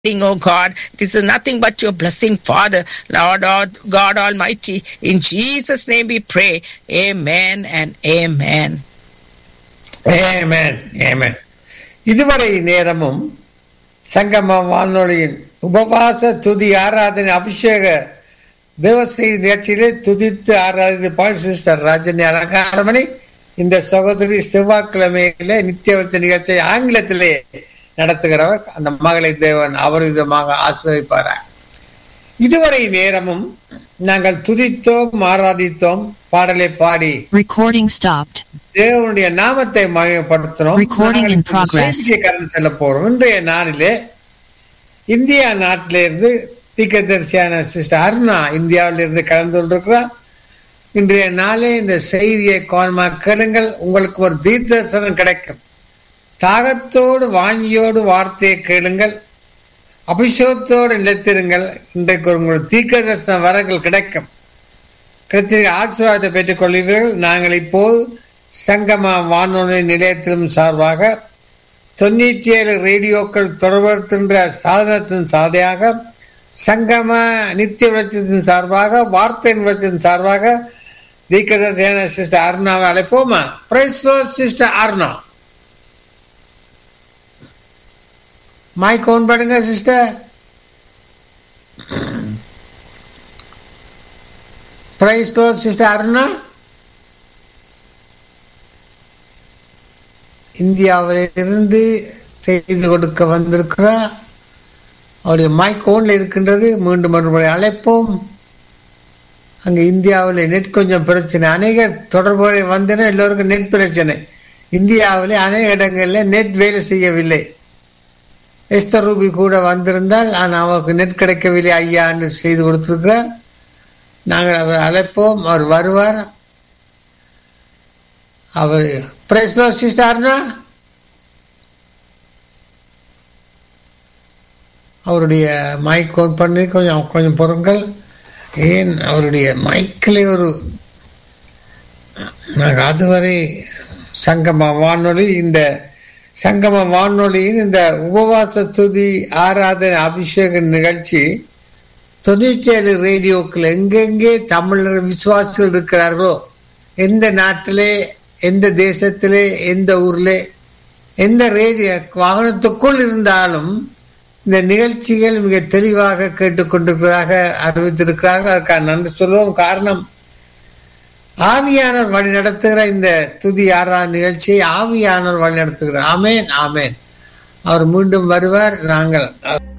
oh God. This is nothing but your blessing, Father, Lord God Almighty. In Jesus' name we pray. Amen and amen. Amen. Amen. இதுவரை நேரமும் சங்கம வானொலியின் உபவாச துதி ஆராதனை அபிஷேக தேவஸ்ரீ நிகழ்ச்சியிலே துதித்து ஆராதித்து பால் சிஸ்டர் ராஜனி அலங்காரமணி இந்த சகோதரி செவ்வாய்க்கிழமையிலே நித்தியவர்த்த நிகழ்ச்சியை ஆங்கிலத்திலே நடத்துகிறவர் அந்த மகளை தேவன் அவர் விதமாக ஆசிரியப்பாரார் இதுவரை நேரமும் நாங்கள் துதித்தோம் ஆராதித்தோம் பாடலை பாடி Recording stopped. தேவனுடைய நாமத்தை மகிமைப்படுத்தினோம் Recording in progress. செய்தியை கடந்து செல்ல போறோம் இன்றைய நாளிலே இந்தியா நாட்டிலிருந்து தீக்கதரிசியான சிஸ்டர் அருணா இந்தியாவிலிருந்து கலந்து கொண்டிருக்கிறார் இன்றைய நாளே இந்த செய்தியை கவனமாக கேளுங்கள் உங்களுக்கு ஒரு தீர்த்தரிசனம் கிடைக்கும் தாகத்தோடு வாஞ்சியோடு வார்த்தையை கேளுங்கள் அபிஷேகத்தோடு நிலைத்திருங்கள் இன்றைக்கு உங்களுக்கு தீர்க்க தரிசன வரங்கள் கிடைக்கும் கிடைத்த ஆசீர்வாதத்தை பெற்றுக் கொள்கிறீர்கள் நாங்கள் இப்போது சங்கமா வானொலி நிலையத்திலும் சார்பாக தொண்ணூற்றி ஏழு ரேடியோக்கள் தொடர்படுத்துகின்ற சாதனத்தின் சாதையாக சங்கம நித்திய விளச்சத்தின் சார்பாக வார்த்தை விளச்சத்தின் சார்பாக தீக்கதர்சியான சிஸ்டர் அருணாவை அழைப்போமா பிரைஸ்லோ சிஸ்டர் அருணா மைக் ஓன் பண்ணுங்க சிஸ்டர் பிரைஸ் சிஸ்டர் அருணா இந்தியாவிலிருந்து செய்து கொடுக்க வந்திருக்கிறார் அவருடைய மைக் ஓன்ல இருக்கின்றது மீண்டும் மறுமுறை அழைப்போம் அங்கே இந்தியாவில் நெட் கொஞ்சம் பிரச்சனை அநேக தொடர்புகளை வந்தன எல்லோருக்கும் நெட் பிரச்சனை இந்தியாவில் அநேக இடங்களில் நெட் வேலை செய்யவில்லை எஸ்தர் ரூபி கூட வந்திருந்தால் ஆனால் அவருக்கு நெட் கிடைக்கவில்லை ஐயா என்று செய்து கொடுத்திருக்கிறார் நாங்கள் அவர் அழைப்போம் அவர் வருவார் அவர் பிரஸ்லோ சிஸ்டார்னா அவருடைய மைக் ஓன் பண்ணி கொஞ்சம் கொஞ்சம் பொருட்கள் ஏன் அவருடைய மைக்கில் ஒரு நாங்கள் அதுவரை சங்கம வானொலி இந்த சங்கம வானொலியின் இந்த உபவாச துதி ஆராதனை அபிஷேக நிகழ்ச்சி தொண்ணூற்றி ஏழு ரேடியோக்கள் எங்கெங்கே தமிழர் விசுவாசிகள் இருக்கிறார்களோ எந்த நாட்டிலே எந்த தேசத்திலே எந்த ஊர்ல எந்த ரேடியோ வாகனத்துக்குள் இருந்தாலும் இந்த நிகழ்ச்சிகள் மிக தெளிவாக கேட்டுக்கொண்டிருப்பதாக அறிவித்திருக்கிறார்கள் அதுக்காக நன்றி சொல்லுவோம் காரணம் ஆவியானவர் வழி நடத்துகிற இந்த துதி ஆறா நிகழ்ச்சியை ஆவியானவர் வழி நடத்துகிறார் ஆமேன் ஆமேன் அவர் மீண்டும் வருவார் நாங்கள்